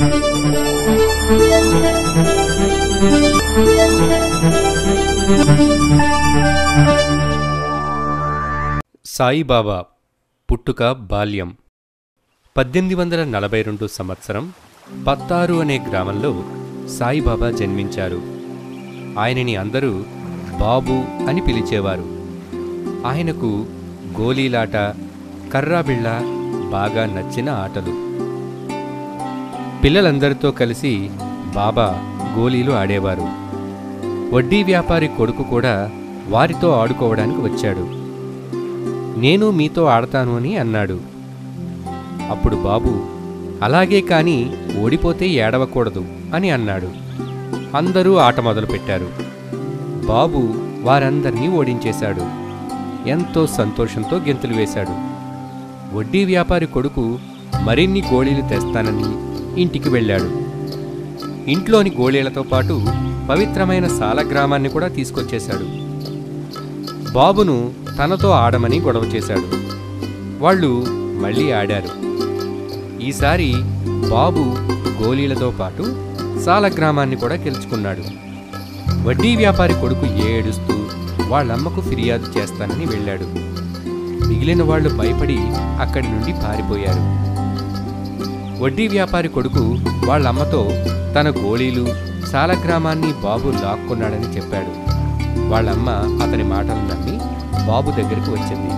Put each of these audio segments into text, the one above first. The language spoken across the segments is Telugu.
సాయిబాబా పుట్టుక బాల్యం పద్దెనిమిది వందల నలభై రెండు సంవత్సరం పత్తారు అనే గ్రామంలో సాయిబాబా జన్మించారు ఆయనని అందరూ బాబు అని పిలిచేవారు ఆయనకు గోలీలాట కర్రాబిళ్ళ బాగా నచ్చిన ఆటలు పిల్లలందరితో కలిసి బాబా గోలీలు ఆడేవారు వడ్డీ వ్యాపారి కొడుకు కూడా వారితో ఆడుకోవడానికి వచ్చాడు నేను మీతో ఆడతాను అని అన్నాడు అప్పుడు బాబు అలాగే కాని ఓడిపోతే ఏడవకూడదు అని అన్నాడు అందరూ ఆట మొదలుపెట్టారు బాబు వారందర్నీ ఓడించేశాడు ఎంతో సంతోషంతో గెంతులు వేశాడు వడ్డీ వ్యాపారి కొడుకు మరిన్ని గోళీలు తెస్తానని ఇంటికి వెళ్ళాడు ఇంట్లోని గోళీలతో పాటు పవిత్రమైన సాలగ్రామాన్ని కూడా తీసుకొచ్చేశాడు బాబును తనతో ఆడమని గొడవ చేశాడు వాళ్ళు మళ్ళీ ఆడారు ఈసారి బాబు గోలీలతో పాటు సాలగ్రామాన్ని కూడా గెలుచుకున్నాడు వడ్డీ వ్యాపారి కొడుకు ఏడుస్తూ వాళ్ళమ్మకు ఫిర్యాదు చేస్తానని వెళ్ళాడు మిగిలిన వాళ్ళు భయపడి అక్కడి నుండి పారిపోయారు వడ్డీ వ్యాపారి కొడుకు వాళ్ళమ్మతో తన గోళీలు సాలగ్రామాన్ని బాబు లాక్కున్నాడని చెప్పాడు వాళ్ళమ్మ అతని మాటలు నమ్మి బాబు దగ్గరికి వచ్చింది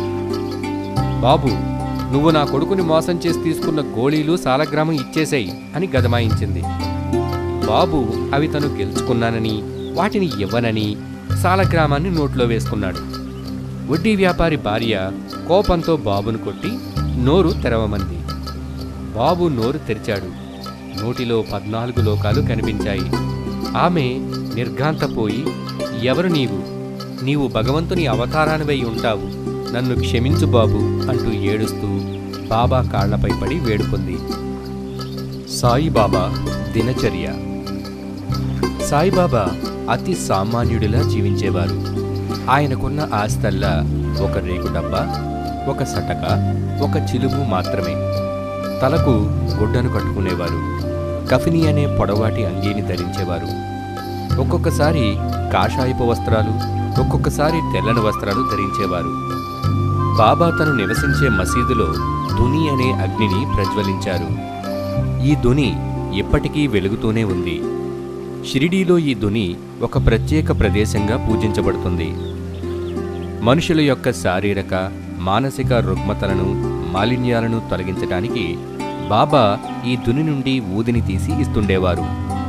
బాబు నువ్వు నా కొడుకుని మోసం చేసి తీసుకున్న గోళీలు సాలగ్రామం ఇచ్చేసేయి అని గదమాయించింది బాబు అవి తను గెలుచుకున్నానని వాటిని ఇవ్వనని సాలగ్రామాన్ని నోట్లో వేసుకున్నాడు వడ్డీ వ్యాపారి భార్య కోపంతో బాబును కొట్టి నోరు తెరవమంది బాబు నోరు తెరిచాడు నోటిలో పద్నాలుగు లోకాలు కనిపించాయి ఆమె నిర్ఘాంతపోయి ఎవరు నీవు నీవు భగవంతుని అవతారానివై ఉంటావు నన్ను క్షమించు బాబు అంటూ ఏడుస్తూ బాబా కాళ్లపై పడి వేడుకుంది సాయిబాబా దినచర్య సాయిబాబా అతి సామాన్యుడిలా జీవించేవారు ఆయనకున్న ఆస్తల్లా ఒక రేకు డబ్బా ఒక సటక ఒక చిలుము మాత్రమే తలకు గుడ్డను కట్టుకునేవారు కఫిని అనే పొడవాటి అంగీని ధరించేవారు ఒక్కొక్కసారి కాషాయపు వస్త్రాలు ఒక్కొక్కసారి తెల్లని వస్త్రాలు ధరించేవారు బాబా తను నివసించే మసీదులో దుని అనే అగ్నిని ప్రజ్వలించారు ఈ దుని ఇప్పటికీ వెలుగుతూనే ఉంది షిరిడీలో ఈ దుని ఒక ప్రత్యేక ప్రదేశంగా పూజించబడుతుంది మనుషుల యొక్క శారీరక మానసిక రుగ్మతలను మాలిన్యాలను తొలగించటానికి బాబా ఈ దుని నుండి ఊదిని తీసి ఇస్తుండేవారు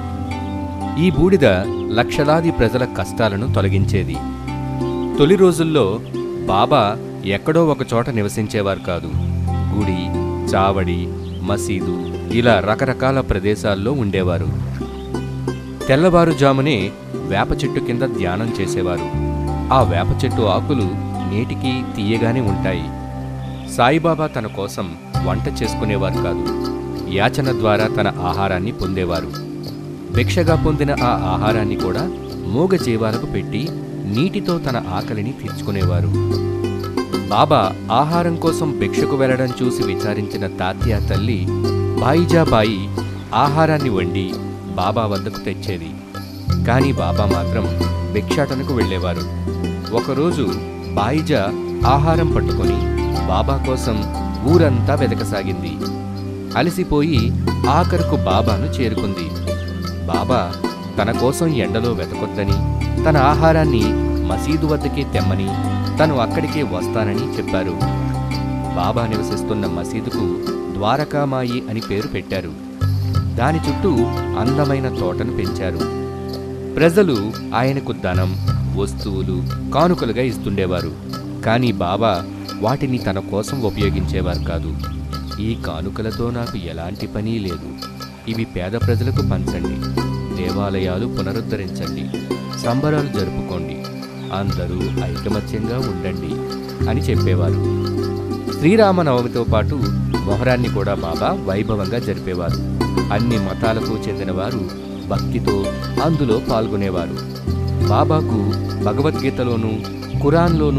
ఈ బూడిద లక్షలాది ప్రజల కష్టాలను తొలగించేది తొలి రోజుల్లో బాబా ఎక్కడో ఒక చోట నివసించేవారు కాదు గుడి చావడి మసీదు ఇలా రకరకాల ప్రదేశాల్లో ఉండేవారు తెల్లవారుజామునే వేప చెట్టు కింద ధ్యానం చేసేవారు ఆ వేప చెట్టు ఆకులు నేటికి తీయగానే ఉంటాయి సాయిబాబా తన కోసం వంట చేసుకునేవారు కాదు యాచన ద్వారా తన ఆహారాన్ని పొందేవారు భిక్షగా పొందిన ఆ ఆహారాన్ని కూడా మూగ జీవాలకు పెట్టి నీటితో తన ఆకలిని తీర్చుకునేవారు బాబా ఆహారం కోసం భిక్షకు వెళ్లడం చూసి విచారించిన తాత్య తల్లి బాయిజాబాయి ఆహారాన్ని వండి బాబా వద్దకు తెచ్చేది కానీ బాబా మాత్రం భిక్షాటనకు వెళ్ళేవారు ఒకరోజు బాయిజా ఆహారం పట్టుకొని బాబా కోసం ఊరంతా వెదకసాగింది అలసిపోయి ఆఖరుకు బాబాను చేరుకుంది బాబా తన కోసం ఎండలో వెతకొద్దని తన ఆహారాన్ని మసీదు వద్దకే తెమ్మని తను అక్కడికే వస్తానని చెప్పారు బాబా నివసిస్తున్న మసీదుకు ద్వారకామాయి అని పేరు పెట్టారు దాని చుట్టూ అందమైన తోటను పెంచారు ప్రజలు ఆయనకు ధనం వస్తువులు కానుకలుగా ఇస్తుండేవారు కానీ బాబా వాటిని తన కోసం ఉపయోగించేవారు కాదు ఈ కానుకలతో నాకు ఎలాంటి పని లేదు ఇవి పేద ప్రజలకు పంచండి దేవాలయాలు పునరుద్ధరించండి సంబరాలు జరుపుకోండి అందరూ ఐకమత్యంగా ఉండండి అని చెప్పేవారు శ్రీరామనవమితో పాటు మొహరాన్ని కూడా బాబా వైభవంగా జరిపేవారు అన్ని మతాలకు చెందినవారు భక్తితో అందులో పాల్గొనేవారు బాబాకు భగవద్గీతలోనూ ఖురాన్లోనూ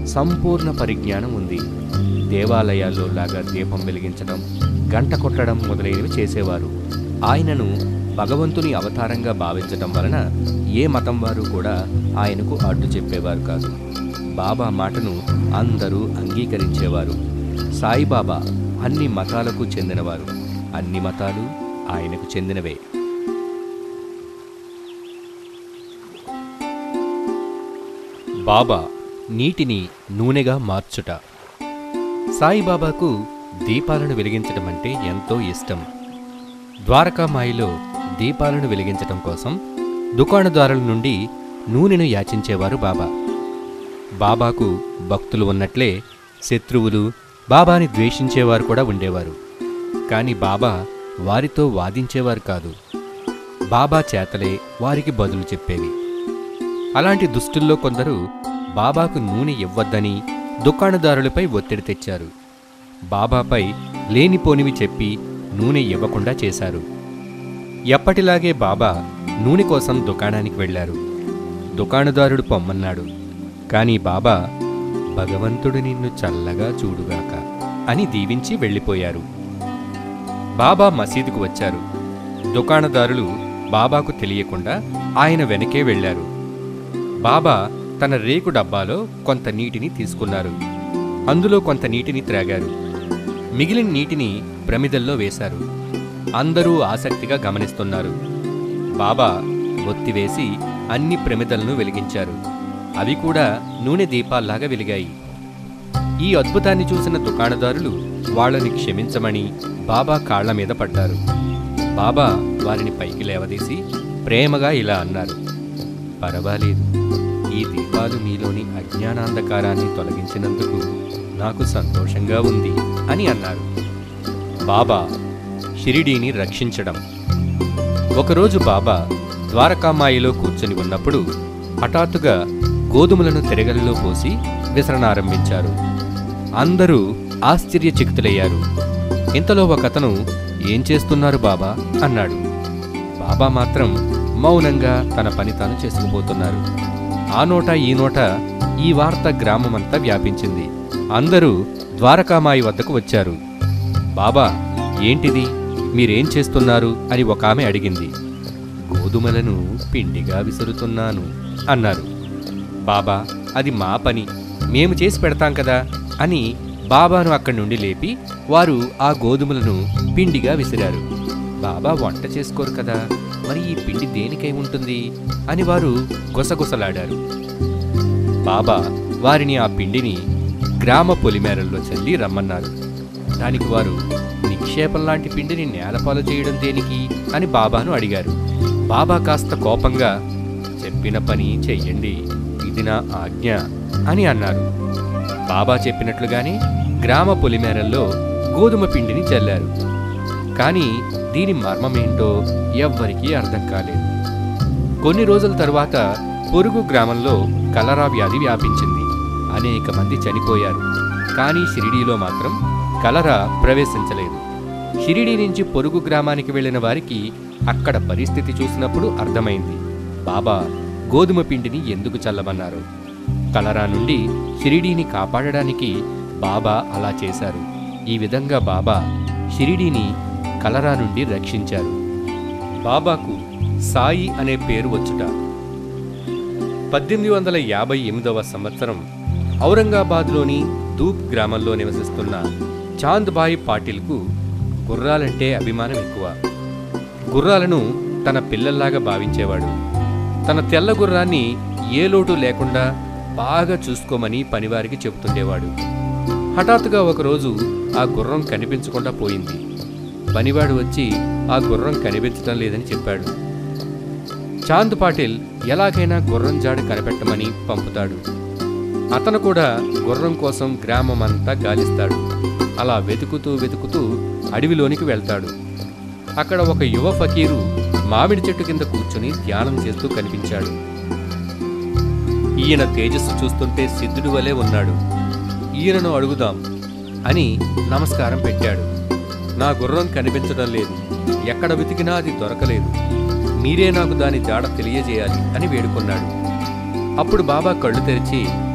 సంపూర్ణ పరిజ్ఞానం ఉంది దేవాలయాల్లో లాగా దీపం వెలిగించడం గంట కొట్టడం మొదలైనవి చేసేవారు ఆయనను భగవంతుని అవతారంగా భావించడం వలన ఏ మతం వారు కూడా ఆయనకు అడ్డు చెప్పేవారు కాదు బాబా మాటను అందరూ అంగీకరించేవారు సాయిబాబా అన్ని మతాలకు చెందినవారు అన్ని మతాలు ఆయనకు చెందినవే బాబా నీటిని నూనెగా మార్చుట సాయిబాబాకు దీపాలను వెలిగించడం అంటే ఎంతో ఇష్టం ద్వారకామాయిలో దీపాలను వెలిగించడం కోసం దుకాణదారుల నుండి నూనెను యాచించేవారు బాబా బాబాకు భక్తులు ఉన్నట్లే శత్రువులు బాబాని ద్వేషించేవారు కూడా ఉండేవారు కానీ బాబా వారితో వాదించేవారు కాదు బాబా చేతలే వారికి బదులు చెప్పేవి అలాంటి దుస్తుల్లో కొందరు బాబాకు నూనె ఇవ్వద్దని దుకాణదారులపై ఒత్తిడి తెచ్చారు బాబాపై లేనిపోనివి చెప్పి నూనె ఇవ్వకుండా చేశారు ఎప్పటిలాగే బాబా నూనె కోసం దుకాణానికి వెళ్ళారు దుకాణదారుడు పొమ్మన్నాడు కాని బాబా భగవంతుడు నిన్ను చల్లగా చూడుగాక అని దీవించి వెళ్ళిపోయారు బాబా మసీదుకు వచ్చారు దుకాణదారులు బాబాకు తెలియకుండా ఆయన వెనకే వెళ్ళారు బాబా తన రేకు డబ్బాలో కొంత నీటిని తీసుకున్నారు అందులో కొంత నీటిని త్రాగారు మిగిలిన నీటిని ప్రమిదల్లో వేశారు అందరూ ఆసక్తిగా గమనిస్తున్నారు బాబా ఒత్తివేసి అన్ని ప్రమిదలను వెలిగించారు అవి కూడా నూనె దీపాల్లాగా వెలిగాయి ఈ అద్భుతాన్ని చూసిన దుకాణదారులు వాళ్ళని క్షమించమని బాబా కాళ్ల మీద పడ్డారు బాబా వారిని పైకి లేవదీసి ప్రేమగా ఇలా అన్నారు పర్వాలేదు ఈ దీపాలు మీలోని అజ్ఞానాంధకారాన్ని తొలగించినందుకు నాకు సంతోషంగా ఉంది అని అన్నారు బాబా షిరిడీని రక్షించడం ఒకరోజు బాబా ద్వారకామాయిలో కూర్చొని ఉన్నప్పుడు హఠాత్తుగా గోధుమలను తిరగలిలో పోసి విసరనారంభించారు అందరూ ఆశ్చర్యచకితులయ్యారు ఇంతలో ఒకతను ఏం చేస్తున్నారు బాబా అన్నాడు బాబా మాత్రం మౌనంగా తన పని తాను చేసుకుపోతున్నారు ఆ నోట ఈ నోట ఈ వార్త గ్రామమంతా వ్యాపించింది అందరూ ద్వారకామాయి వద్దకు వచ్చారు బాబా ఏంటిది మీరేం చేస్తున్నారు అని ఒక ఆమె అడిగింది గోధుమలను పిండిగా విసురుతున్నాను అన్నారు బాబా అది మా పని మేము చేసి పెడతాం కదా అని బాబాను అక్కడి నుండి లేపి వారు ఆ గోధుమలను పిండిగా విసిరారు బాబా వంట చేసుకోరు కదా మరి ఈ పిండి దేనికై ఉంటుంది అని వారు గుసగుసలాడారు బాబా వారిని ఆ పిండిని గ్రామ పొలిమేరల్లో చల్లి రమ్మన్నారు దానికి వారు నిక్షేపం లాంటి పిండిని నేలపాలు చేయడం దేనికి అని బాబాను అడిగారు బాబా కాస్త కోపంగా చెప్పిన పని చెయ్యండి ఇది నా ఆజ్ఞ అని అన్నారు బాబా చెప్పినట్లుగానే గ్రామ పొలిమేరల్లో గోధుమ పిండిని చల్లారు కానీ దీని మర్మమేంటో ఎవ్వరికీ అర్థం కాలేదు కొన్ని రోజుల తరువాత పొరుగు గ్రామంలో కలరా వ్యాధి వ్యాపించింది అనేక మంది చనిపోయారు కానీ షిరిడీలో మాత్రం కలరా ప్రవేశించలేదు షిరిడీ నుంచి పొరుగు గ్రామానికి వెళ్ళిన వారికి అక్కడ పరిస్థితి చూసినప్పుడు అర్థమైంది బాబా గోధుమ పిండిని ఎందుకు చల్లమన్నారు కలరా నుండి షిరిడీని కాపాడడానికి బాబా అలా చేశారు ఈ విధంగా బాబా షిరిడీని కలరా నుండి రక్షించారు బాబాకు సాయి అనే పేరు వచ్చుట పద్దెనిమిది వందల యాభై ఎనిమిదవ సంవత్సరం ఔరంగాబాద్లోని ధూప్ గ్రామంలో నివసిస్తున్న చాంద్ బాయి పాటిల్కు గుర్రాలంటే అభిమానం ఎక్కువ గుర్రాలను తన పిల్లల్లాగా భావించేవాడు తన తెల్ల గుర్రాన్ని ఏ లోటు లేకుండా బాగా చూసుకోమని పనివారికి చెబుతుండేవాడు హఠాత్తుగా ఒకరోజు ఆ గుర్రం కనిపించకుండా పోయింది పనివాడు వచ్చి ఆ గుర్రం కనిపించడం లేదని చెప్పాడు చాంద్ పాటిల్ ఎలాగైనా గుర్రం జాడ కనిపెట్టమని పంపుతాడు అతను కూడా గుర్రం కోసం గ్రామమంతా గాలిస్తాడు అలా వెతుకుతూ వెతుకుతూ అడవిలోనికి వెళ్తాడు అక్కడ ఒక యువ ఫకీరు మామిడి చెట్టు కింద కూర్చుని ధ్యానం చేస్తూ కనిపించాడు ఈయన తేజస్సు చూస్తుంటే సిద్ధుడు వలె ఉన్నాడు ఈయనను అడుగుదాం అని నమస్కారం పెట్టాడు నా గుర్రం కనిపించడం లేదు ఎక్కడ వెతికినా అది దొరకలేదు మీరే నాకు దాని జాడ తెలియజేయాలి అని వేడుకున్నాడు అప్పుడు బాబా కళ్ళు తెరిచి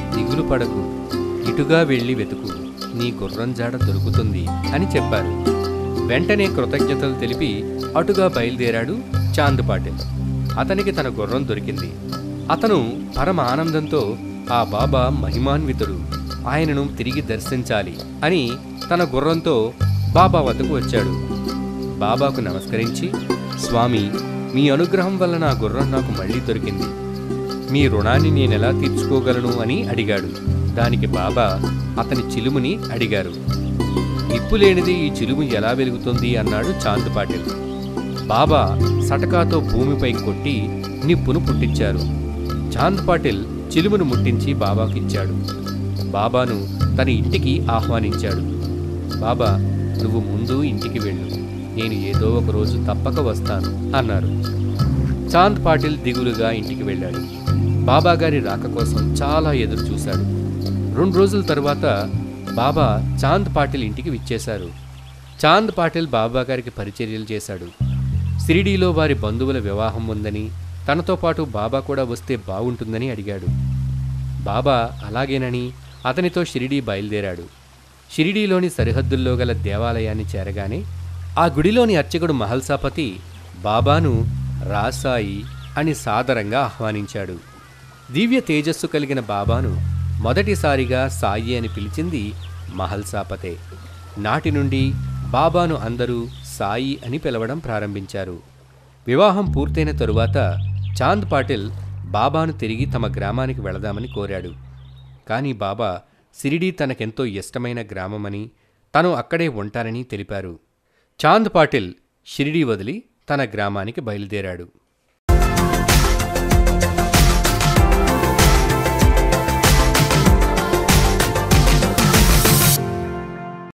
దిగులు పడకు ఇటుగా వెళ్ళి వెతుకు నీ గుర్రం జాడ దొరుకుతుంది అని చెప్పారు వెంటనే కృతజ్ఞతలు తెలిపి అటుగా బయలుదేరాడు చాంద్ పాటిల్ అతనికి తన గుర్రం దొరికింది అతను పరమ ఆనందంతో ఆ బాబా మహిమాన్వితుడు ఆయనను తిరిగి దర్శించాలి అని తన గుర్రంతో బాబా వద్దకు వచ్చాడు బాబాకు నమస్కరించి స్వామి మీ అనుగ్రహం వల్ల నా గుర్రం నాకు మళ్ళీ దొరికింది మీ రుణాన్ని నేనెలా తీర్చుకోగలను అని అడిగాడు దానికి బాబా అతని చిలుముని అడిగారు నిప్పు లేనిది ఈ చిలుము ఎలా వెలుగుతుంది అన్నాడు చాంద్ పాటిల్ బాబా సటకాతో భూమిపై కొట్టి నిప్పును పుట్టించారు చాంద్ పాటిల్ చిలుమును ముట్టించి బాబాకు ఇచ్చాడు బాబాను తన ఇంటికి ఆహ్వానించాడు బాబా నువ్వు ముందు ఇంటికి వెళ్ళు నేను ఏదో ఒక రోజు తప్పక వస్తాను అన్నారు చాంద్ పాటిల్ దిగులుగా ఇంటికి వెళ్ళాడు బాబాగారి రాక కోసం చాలా ఎదురు చూశాడు రెండు రోజుల తరువాత బాబా చాంద్ పాటిల్ ఇంటికి విచ్చేశారు చాంద్ పాటిల్ బాబాగారికి పరిచర్యలు చేశాడు షిరిడీలో వారి బంధువుల వివాహం ఉందని తనతో పాటు బాబా కూడా వస్తే బాగుంటుందని అడిగాడు బాబా అలాగేనని అతనితో షిరిడీ బయలుదేరాడు షిరిడీలోని సరిహద్దుల్లో గల దేవాలయాన్ని చేరగానే ఆ గుడిలోని అర్చకుడు మహల్సాపతి బాబాను రాసాయి అని సాదరంగా ఆహ్వానించాడు దివ్య తేజస్సు కలిగిన బాబాను మొదటిసారిగా సాయి అని పిలిచింది మహల్సాపతే నాటి నుండి బాబాను అందరూ సాయి అని పిలవడం ప్రారంభించారు వివాహం పూర్తయిన తరువాత చాంద్ పాటిల్ బాబాను తిరిగి తమ గ్రామానికి వెళదామని కోరాడు కానీ బాబా సిరిడి తనకెంతో ఇష్టమైన గ్రామమని తను అక్కడే ఉంటానని తెలిపారు చాంద్ పాటిల్ షిరిడీ వదిలి తన గ్రామానికి బయలుదేరాడు